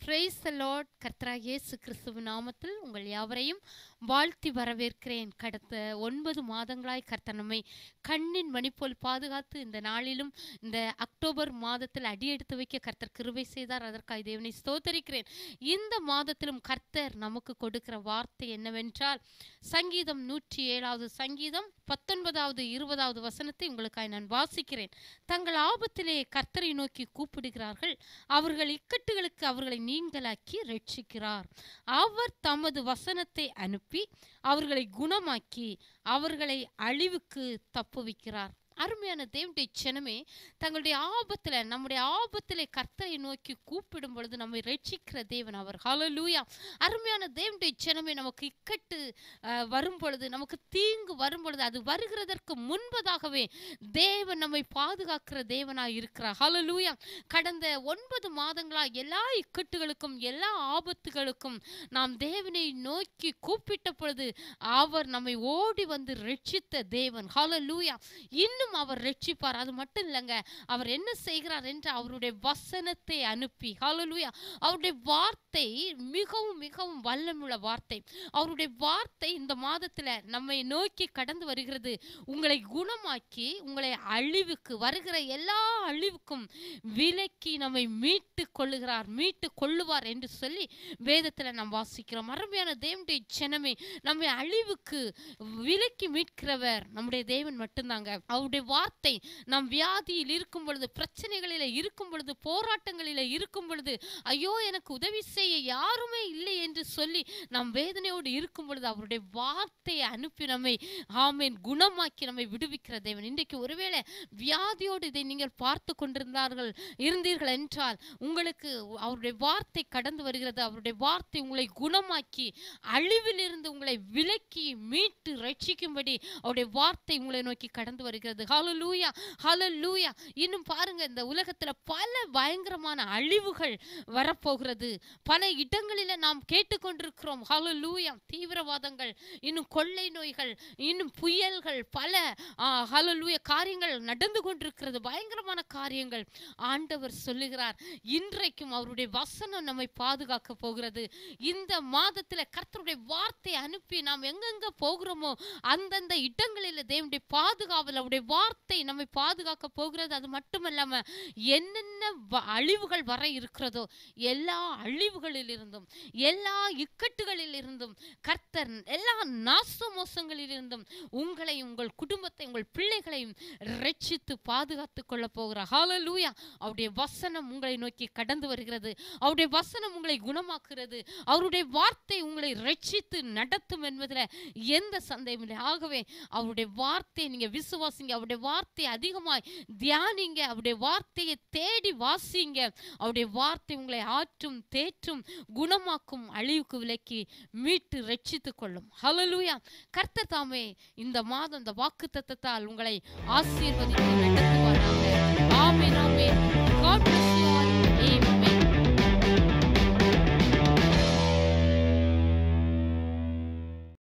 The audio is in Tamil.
பிரைஸ் த லார்ட் கர்த்தராகிய இயேசு கிறிஸ்துவின் நாமத்தில் உங்கள் யாவரையும் வாழ்த்தி வரவேற்கிறேன் கடந்த ஒன்பது மாதங்களாய் கர்த்தர் நம்மை கண்ணின் மணி போல் பாதுகாத்து இந்த நாளிலும் இந்த அக்டோபர் மாதத்தில் அடியெடுத்து வைக்க கர்த்தர் கிருபை செய்தார் அதற்காக தேவனை ஸ்தோத்தரிக்கிறேன் இந்த மாதத்திலும் கர்த்தர் நமக்கு கொடுக்கிற வார்த்தை என்னவென்றால் சங்கீதம் நூற்றி ஏழாவது சங்கீதம் பத்தொன்பதாவது இருபதாவது வசனத்தை உங்களுக்காய் நான் வாசிக்கிறேன் தங்கள் ஆபத்திலே கர்த்தரை நோக்கி கூப்பிடுகிறார்கள் அவர்கள் இக்கட்டுகளுக்கு அவர்களை நீங்களாக்கி ரட்சிக்கிறார் அவர் தமது வசனத்தை அனுப்பி அவர்களை குணமாக்கி அவர்களை அழிவுக்கு தப்புவிக்கிறார் அருமையான தேவனுடைய ஜனமே தங்களுடைய ஆபத்துல நம்முடைய ஆபத்திலே கர்த்தரை நோக்கி கூப்பிடும் பொழுது நம்மை ரட்சிக்கிற தேவன் அவர் ஹalleluya அருமையான தேவனுடைய ஜனமே நமக்கு இக்கட்டு அஹ், வரும் பொழுது நமக்கு தீங்கு வரும் பொழுது அது வருகிறதற்கு முன்பதாகவே தேவன் நம்மை பாதுகாக்கிற தேவனாய் இருக்கிறார் ஹalleluya கடந்த ஒன்பது மாதங்களா எல்லா இக்கட்டுகளுக்கும் எல்லா ஆபத்துகளுக்கும் நாம் தேவனை நோக்கி கூப்பிட்ட பொழுது அவர் நம்மை ஓடி வந்து ரட்சித்த தேவன் ஹalleluya இன்னும் அவர் ரட்சிப்பார் அது மட்டும் இல்லைங்க அவர் என்ன செய்கிறார் என்று அவருடைய வசனத்தை அனுப்பி ஹalleluya அவருடைய வார்த்தை மிகவும் மிகவும் வல்லமுள்ள வார்த்தை அவருடைய வார்த்தை இந்த மாதத்துல நம்மை நோக்கி கடந்து வருகிறது உங்களை குணமாக்கி உங்களை அழிவுக்கு வருகிற எல்லா அழிவுக்கும் விலக்கி நம்மை மீட்டு கொள்ளுகிறார் மீட்டு கொள்ளுவார் என்று சொல்லி வேதத்துல நாம் வாசிக்கிறோம் அருமையான தேவனுடைய ஜனமே நம்மை அழிவுக்கு விலக்கி மீட்கிறவர் நம்முடைய தேவன் மட்டும்தாங்க அவருடைய வார்த்தை நம் வியாதியில் இருக்கும் பொழுது பிரச்சனைகளில இருக்கும் பொழுது போராட்டங்களில இருக்கும் பொழுது ஐயோ எனக்கு உதவி செய்ய யாருமே இல்லை என்று சொல்லி நாம் வேதனையோடு இருக்கும் பொழுது அவருடைய வார்த்தையை அனுப்பி நம்மை ஆமேன் குணமாக்கி நம்மை விடுவிக்கிற தேவன் இன்றைக்கு ஒருவேளை வியாதியோடு இதை நீங்கள் பார்த்து கொண்டிருந்தார்கள் இருந்தீர்கள் என்றால் உங்களுக்கு அவருடைய வார்த்தை கடந்து வருகிறது அவருடைய வார்த்தை உங்களை குணமாக்கி அழிவிலிருந்து உங்களை விலக்கி மீட்டு ரட்சிக்கும்படி அவருடைய வார்த்தை உங்களை நோக்கி கடந்து வருகிறது ஹalleluya ஹalleluya இன்னும் பாருங்க இந்த உலகத்துல பல பயங்கரமான அழிவுகள் வரப்போகிறது பல இடங்களில நாம் கேட்டுக்கொண்டிருக்கிறோம் ஹalleluya தீவிரவாதங்கள் இன்னும் கொள்ளை நோய்கள் இன்னும் புயல்கள் பல ஹalleluya காரியங்கள் நடந்து கொண்டிருக்கிறது பயங்கரமான காரியங்கள் ஆண்டவர் சொல்லுகிறார் இன்றைக்கும் அவருடைய வசனம் நம்மை பாதுகாக்க போகிறது இந்த மாதத்துல கர்த்தருடைய வார்த்தை அனுப்பி நாம் எங்கெங்க போகிறோமோ அந்தந்த இடங்களில் தேவனுடைய பாதுகாவல் அவருடைய வார்த்தை நம்மை பாதுகாக்க போகிறது அது மட்டுமல்லாம என்னென்ன வ- அழிவுகள் வர இருக்கிறதோ எல்லா அழிவுகளில் இருந்தும் எல்லா இக்கட்டுகளில் இருந்தும் கர்த்தர் எல்லா நாச மோசங்களில் இருந்தும் உங்களையும் உங்கள் குடும்பத்தை உங்கள் பிள்ளைகளையும் ரட்சித்து பாதுகாத்துக் கொள்ள போகிறார் ஹalleluya அவருடைய வசனம் உங்களை நோக்கி கடந்து வருகிறது அவருடைய வசனம் உங்களை குணமாக்குகிறது அவருடைய வார்த்தை உங்களை ரட்சித்து நடத்தும் என்பதில் எந்த சந்தேகம் இல்லை ஆகவே அவருடைய வார்த்தையை நீங்க விசுவாசிங்க அவருடைய வார்த்தையை அதிகமாய் தியானிங்க அவருடைய வார்த்தையை தேடி வாசிங்க அவருடைய வார்த்தை உங்களை ஆற்றும் தேற்றும் குணமாக்கும் அழிவுக்கு விலக்கி மீட்டு ரட்சித்துக் கொள்ளும் ஹalleluya கர்த்தர் தாமே இந்த மாதம் இந்த வாக்கு தத்தத்தால் உங்களை ஆசீர்வதித்து நடத்துவாராக ஆமென் ஆமென் God bless you all.